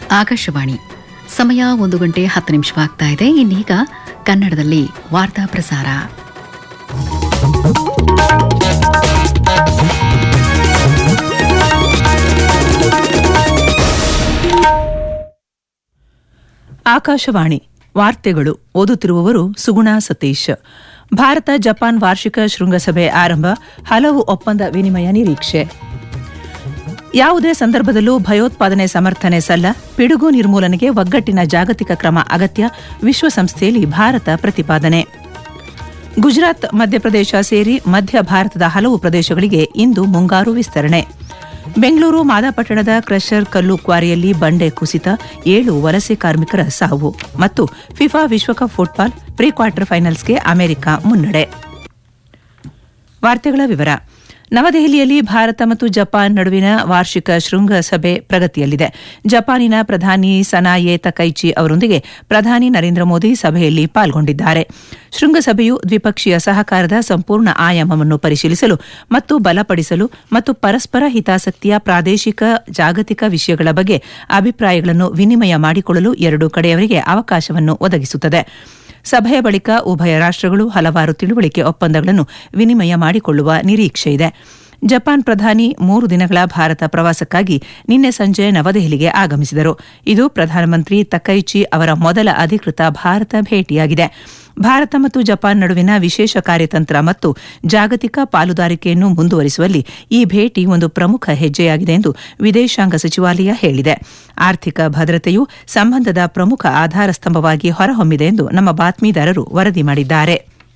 ಆಕಾಶವಾಣಿ ಸಮಯ ಒಂದು ಗಂಟೆ ಹತ್ತು ನಿಮಿಷವಾಗ್ತಾ ಇದೆ ಇನ್ನೀಗ ಕನ್ನಡದಲ್ಲಿ ವಾರ್ತಾ ಪ್ರಸಾರ ಆಕಾಶವಾಣಿ ವಾರ್ತೆಗಳು ಓದುತ್ತಿರುವವರು ಸುಗುಣಾ ಸತೀಶ್ ಭಾರತ ಜಪಾನ್ ವಾರ್ಷಿಕ ಶೃಂಗಸಭೆ ಆರಂಭ ಹಲವು ಒಪ್ಪಂದ ವಿನಿಮಯ ನಿರೀಕ್ಷೆ ಯಾವುದೇ ಸಂದರ್ಭದಲ್ಲೂ ಭಯೋತ್ಪಾದನೆ ಸಮರ್ಥನೆ ಸಲ್ಲ ಪಿಡುಗು ನಿರ್ಮೂಲನೆಗೆ ಒಗ್ಗಟ್ಟಿನ ಜಾಗತಿಕ ಕ್ರಮ ಅಗತ್ಯ ವಿಶ್ವಸಂಸ್ಥೆಯಲ್ಲಿ ಭಾರತ ಪ್ರತಿಪಾದನೆ ಗುಜರಾತ್ ಮಧ್ಯಪ್ರದೇಶ ಸೇರಿ ಮಧ್ಯ ಭಾರತದ ಹಲವು ಪ್ರದೇಶಗಳಿಗೆ ಇಂದು ಮುಂಗಾರು ವಿಸ್ತರಣೆ ಬೆಂಗಳೂರು ಮಾದಾಪಟ್ಟಣದ ಕ್ರಷರ್ ಕಲ್ಲು ಕ್ವಾರಿಯಲ್ಲಿ ಬಂಡೆ ಕುಸಿತ ಏಳು ವಲಸೆ ಕಾರ್ಮಿಕರ ಸಾವು ಮತ್ತು ಫಿಫಾ ವಿಶ್ವಕಪ್ ಫುಟ್ಬಾಲ್ ಪ್ರೀ ಕ್ವಾರ್ಟರ್ ಫೈನಲ್ಸ್ಗೆ ಅಮೆರಿಕ ಮುನ್ನಡೆ ವಾರ್ತೆಗಳ ವಿವರ ನವದೆಹಲಿಯಲ್ಲಿ ಭಾರತ ಮತ್ತು ಜಪಾನ್ ನಡುವಿನ ವಾರ್ಷಿಕ ಶೃಂಗಸಭೆ ಪ್ರಗತಿಯಲ್ಲಿದೆ ಜಪಾನಿನ ಪ್ರಧಾನಿ ಸನಾಯೆ ತಕೈಚಿ ಅವರೊಂದಿಗೆ ಪ್ರಧಾನಿ ನರೇಂದ್ರ ಮೋದಿ ಸಭೆಯಲ್ಲಿ ಪಾಲ್ಗೊಂಡಿದ್ದಾರೆ ಶೃಂಗಸಭೆಯು ದ್ವಿಪಕ್ಷೀಯ ಸಹಕಾರದ ಸಂಪೂರ್ಣ ಆಯಾಮವನ್ನು ಪರಿಶೀಲಿಸಲು ಮತ್ತು ಬಲಪಡಿಸಲು ಮತ್ತು ಪರಸ್ಪರ ಹಿತಾಸಕ್ತಿಯ ಪ್ರಾದೇಶಿಕ ಜಾಗತಿಕ ವಿಷಯಗಳ ಬಗ್ಗೆ ಅಭಿಪ್ರಾಯಗಳನ್ನು ವಿನಿಮಯ ಮಾಡಿಕೊಳ್ಳಲು ಎರಡೂ ಕಡೆಯವರಿಗೆ ಅವಕಾಶವನ್ನು ಒದಗಿಸುತ್ತದೆ ಸಭೆಯ ಬಳಿಕ ಉಭಯ ರಾಷ್ಟಗಳು ಹಲವಾರು ತಿಳುವಳಿಕೆ ಒಪ್ಪಂದಗಳನ್ನು ವಿನಿಮಯ ಮಾಡಿಕೊಳ್ಳುವ ನಿರೀಕ್ಷೆಯಿದೆ ಜಪಾನ್ ಪ್ರಧಾನಿ ಮೂರು ದಿನಗಳ ಭಾರತ ಪ್ರವಾಸಕ್ಕಾಗಿ ನಿನ್ನೆ ಸಂಜೆ ನವದೆಹಲಿಗೆ ಆಗಮಿಸಿದರು ಇದು ಪ್ರಧಾನಮಂತ್ರಿ ತಕೈಚಿ ಅವರ ಮೊದಲ ಅಧಿಕೃತ ಭಾರತ ಭೇಟಿಯಾಗಿದೆ ಭಾರತ ಮತ್ತು ಜಪಾನ್ ನಡುವಿನ ವಿಶೇಷ ಕಾರ್ಯತಂತ್ರ ಮತ್ತು ಜಾಗತಿಕ ಪಾಲುದಾರಿಕೆಯನ್ನು ಮುಂದುವರಿಸುವಲ್ಲಿ ಈ ಭೇಟಿ ಒಂದು ಪ್ರಮುಖ ಹೆಜ್ಜೆಯಾಗಿದೆ ಎಂದು ವಿದೇಶಾಂಗ ಸಚಿವಾಲಯ ಹೇಳಿದೆ ಆರ್ಥಿಕ ಭದ್ರತೆಯು ಸಂಬಂಧದ ಪ್ರಮುಖ ಆಧಾರ ಸ್ತಂಭವಾಗಿ ಹೊರಹೊಮ್ಮಿದೆ ಎಂದು ನಮ್ಮ ಬಾತ್ಮೀದಾರರು ವರದಿ ಮಾಡಿದ್ದಾರೆ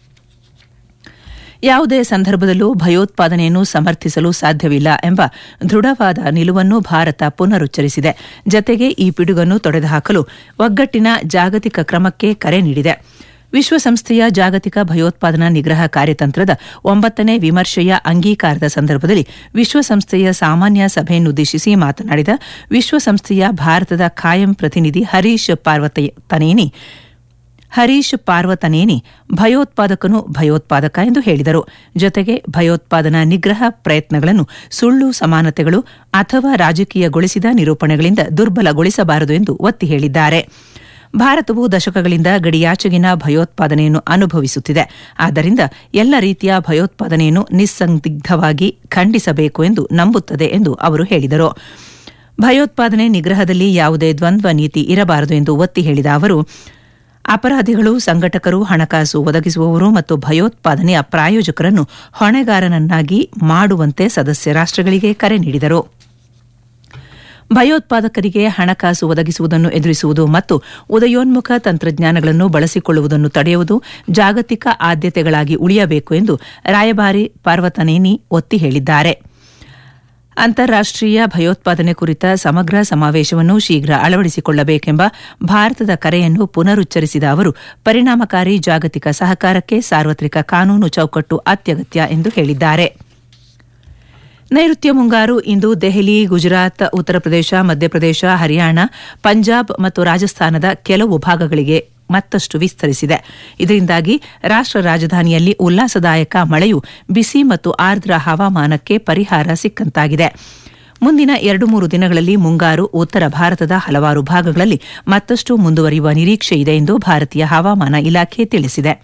ಯಾವುದೇ ಸಂದರ್ಭದಲ್ಲೂ ಭಯೋತ್ಪಾದನೆಯನ್ನು ಸಮರ್ಥಿಸಲು ಸಾಧ್ಯವಿಲ್ಲ ಎಂಬ ದೃಢವಾದ ನಿಲುವನ್ನು ಭಾರತ ಪುನರುಚ್ಚರಿಸಿದೆ ಜತೆಗೆ ಈ ಪಿಡುಗನ್ನು ತೊಡೆದುಹಾಕಲು ಒಗ್ಗಟ್ಟಿನ ಜಾಗತಿಕ ಕ್ರಮಕ್ಕೆ ಕರೆ ನೀಡಿದೆ ವಿಶ್ವಸಂಸ್ಥೆಯ ಜಾಗತಿಕ ಭಯೋತ್ಪಾದನಾ ನಿಗ್ರಹ ಕಾರ್ಯತಂತ್ರದ ಒಂಬತ್ತನೇ ವಿಮರ್ಶೆಯ ಅಂಗೀಕಾರದ ಸಂದರ್ಭದಲ್ಲಿ ವಿಶ್ವಸಂಸ್ಥೆಯ ಸಾಮಾನ್ಯ ಸಭೆಯನ್ನುದ್ದೇಶಿಸಿ ಮಾತನಾಡಿದ ವಿಶ್ವಸಂಸ್ಥೆಯ ಭಾರತದ ಖಾಯಂ ಪ್ರತಿನಿಧಿ ಹರೀಶ್ ಪಾರ್ವತನೇನಿ ಹರೀಶ್ ಪಾರ್ವತನೇನಿ ಭಯೋತ್ಪಾದಕನು ಭಯೋತ್ಪಾದಕ ಎಂದು ಹೇಳಿದರು ಜೊತೆಗೆ ಭಯೋತ್ಪಾದನಾ ನಿಗ್ರಹ ಪ್ರಯತ್ನಗಳನ್ನು ಸುಳ್ಳು ಸಮಾನತೆಗಳು ಅಥವಾ ರಾಜಕೀಯಗೊಳಿಸಿದ ನಿರೂಪಣೆಗಳಿಂದ ದುರ್ಬಲಗೊಳಿಸಬಾರದು ಎಂದು ಒತ್ತಿ ಹೇಳಿದ್ದಾರೆ ಭಾರತವು ದಶಕಗಳಿಂದ ಗಡಿಯಾಚೆಗಿನ ಭಯೋತ್ಪಾದನೆಯನ್ನು ಅನುಭವಿಸುತ್ತಿದೆ ಆದ್ದರಿಂದ ಎಲ್ಲ ರೀತಿಯ ಭಯೋತ್ಪಾದನೆಯನ್ನು ನಿಸ್ಸಂದಿಗ್ಧವಾಗಿ ಖಂಡಿಸಬೇಕು ಎಂದು ನಂಬುತ್ತದೆ ಎಂದು ಅವರು ಹೇಳಿದರು ಭಯೋತ್ಪಾದನೆ ನಿಗ್ರಹದಲ್ಲಿ ಯಾವುದೇ ದ್ವಂದ್ವ ನೀತಿ ಇರಬಾರದು ಎಂದು ಒತ್ತಿ ಹೇಳಿದ ಅವರು ಅಪರಾಧಿಗಳು ಸಂಘಟಕರು ಹಣಕಾಸು ಒದಗಿಸುವವರು ಮತ್ತು ಭಯೋತ್ಪಾದನೆಯ ಪ್ರಾಯೋಜಕರನ್ನು ಹೊಣೆಗಾರನನ್ನಾಗಿ ಮಾಡುವಂತೆ ಸದಸ್ಯ ರಾಷ್ಟಗಳಿಗೆ ಕರೆ ನೀಡಿದರು ಭಯೋತ್ಪಾದಕರಿಗೆ ಹಣಕಾಸು ಒದಗಿಸುವುದನ್ನು ಎದುರಿಸುವುದು ಮತ್ತು ಉದಯೋನ್ಮುಖ ತಂತ್ರಜ್ಞಾನಗಳನ್ನು ಬಳಸಿಕೊಳ್ಳುವುದನ್ನು ತಡೆಯುವುದು ಜಾಗತಿಕ ಆದ್ಯತೆಗಳಾಗಿ ಉಳಿಯಬೇಕು ಎಂದು ರಾಯಭಾರಿ ಪಾರ್ವತನೇನಿ ಒತ್ತಿ ಹೇಳಿದ್ದಾರೆ ಅಂತಾರಾಷ್ಟೀಯ ಭಯೋತ್ಪಾದನೆ ಕುರಿತ ಸಮಗ್ರ ಸಮಾವೇಶವನ್ನು ಶೀಘ್ರ ಅಳವಡಿಸಿಕೊಳ್ಳಬೇಕೆಂಬ ಭಾರತದ ಕರೆಯನ್ನು ಪುನರುಚ್ಚರಿಸಿದ ಅವರು ಪರಿಣಾಮಕಾರಿ ಜಾಗತಿಕ ಸಹಕಾರಕ್ಕೆ ಸಾರ್ವತ್ರಿಕ ಕಾನೂನು ಚೌಕಟ್ಟು ಅತ್ಯಗತ್ಯ ಎಂದು ಹೇಳಿದ್ದಾರೆ ನೈಋತ್ಯ ಮುಂಗಾರು ಇಂದು ದೆಹಲಿ ಗುಜರಾತ್ ಉತ್ತರ ಪ್ರದೇಶ ಮಧ್ಯಪ್ರದೇಶ ಹರಿಯಾಣ ಪಂಜಾಬ್ ಮತ್ತು ರಾಜಸ್ಥಾನದ ಕೆಲವು ಭಾಗಗಳಿಗೆ ಮತ್ತಷ್ಟು ವಿಸ್ತರಿಸಿದೆ ಇದರಿಂದಾಗಿ ರಾಷ್ಟ ರಾಜಧಾನಿಯಲ್ಲಿ ಉಲ್ಲಾಸದಾಯಕ ಮಳೆಯು ಬಿಸಿ ಮತ್ತು ಆರ್ದ್ರ ಹವಾಮಾನಕ್ಕೆ ಪರಿಹಾರ ಸಿಕ್ಕಂತಾಗಿದೆ ಮುಂದಿನ ಎರಡು ಮೂರು ದಿನಗಳಲ್ಲಿ ಮುಂಗಾರು ಉತ್ತರ ಭಾರತದ ಹಲವಾರು ಭಾಗಗಳಲ್ಲಿ ಮತ್ತಷ್ಟು ಮುಂದುವರಿಯುವ ನಿರೀಕ್ಷೆಯಿದೆ ಎಂದು ಭಾರತೀಯ ಹವಾಮಾನ ಇಲಾಖೆ ತಿಳಿಸಿದೆ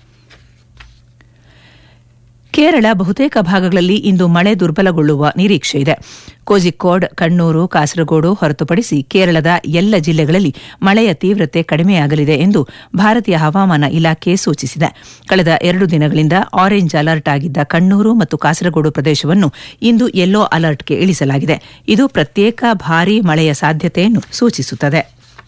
ಕೇರಳ ಬಹುತೇಕ ಭಾಗಗಳಲ್ಲಿ ಇಂದು ಮಳೆ ದುರ್ಬಲಗೊಳ್ಳುವ ನಿರೀಕ್ಷೆಯಿದೆ ಕೋಜಿಕೋಡ್ ಕಣ್ಣೂರು ಕಾಸರಗೋಡು ಹೊರತುಪಡಿಸಿ ಕೇರಳದ ಎಲ್ಲ ಜಿಲ್ಲೆಗಳಲ್ಲಿ ಮಳೆಯ ತೀವ್ರತೆ ಕಡಿಮೆಯಾಗಲಿದೆ ಎಂದು ಭಾರತೀಯ ಹವಾಮಾನ ಇಲಾಖೆ ಸೂಚಿಸಿದೆ ಕಳೆದ ಎರಡು ದಿನಗಳಿಂದ ಆರೆಂಜ್ ಅಲರ್ಟ್ ಆಗಿದ್ದ ಕಣ್ಣೂರು ಮತ್ತು ಕಾಸರಗೋಡು ಪ್ರದೇಶವನ್ನು ಇಂದು ಯೆಲ್ಲೋ ಅಲರ್ಟ್ಗೆ ಇಳಿಸಲಾಗಿದೆ ಇದು ಪ್ರತ್ಯೇಕ ಭಾರೀ ಮಳೆಯ ಸಾಧ್ಯತೆಯನ್ನು ಸೂಚಿಸುತ್ತದೆ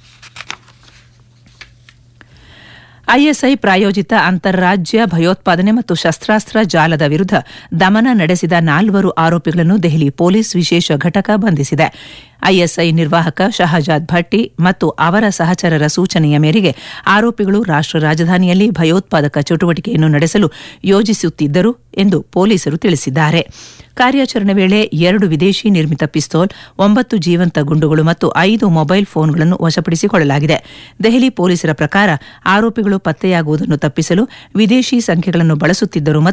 ಐಎಸ್ಐ ಪ್ರಾಯೋಜಿತ ಅಂತಾರಾಜ್ಯ ಭಯೋತ್ಪಾದನೆ ಮತ್ತು ಶಸ್ತ್ರಾಸ್ತ್ರ ಜಾಲದ ವಿರುದ್ಧ ದಮನ ನಡೆಸಿದ ನಾಲ್ವರು ಆರೋಪಿಗಳನ್ನು ದೆಹಲಿ ಪೊಲೀಸ್ ವಿಶೇಷ ಘಟಕ ಬಂಧಿಸಿದೆ ಐಎಸ್ಐ ನಿರ್ವಾಹಕ ಶಹಜಾದ್ ಭಟ್ಟಿ ಮತ್ತು ಅವರ ಸಹಚರರ ಸೂಚನೆಯ ಮೇರೆಗೆ ಆರೋಪಿಗಳು ರಾಷ್ಟ ರಾಜಧಾನಿಯಲ್ಲಿ ಭಯೋತ್ಪಾದಕ ಚಟುವಟಿಕೆಯನ್ನು ನಡೆಸಲು ಯೋಜಿಸುತ್ತಿದ್ದರು ಎಂದು ಪೊಲೀಸರು ತಿಳಿಸಿದ್ದಾರೆ ಕಾರ್ಯಾಚರಣೆ ವೇಳೆ ಎರಡು ವಿದೇಶಿ ನಿರ್ಮಿತ ಪಿಸ್ತೂಲ್ ಒಂಬತ್ತು ಜೀವಂತ ಗುಂಡುಗಳು ಮತ್ತು ಐದು ಮೊಬೈಲ್ ಫೋನ್ಗಳನ್ನು ವಶಪಡಿಸಿಕೊಳ್ಳಲಾಗಿದೆ ದೆಹಲಿ ಪೊಲೀಸರ ಪ್ರಕಾರ ಆರೋಪಿಗಳು ಪತ್ತೆಯಾಗುವುದನ್ನು ತಪ್ಪಿಸಲು ವಿದೇಶಿ ಸಂಖ್ಯೆಗಳನ್ನು ಬಳಸುತ್ತಿದ್ದರು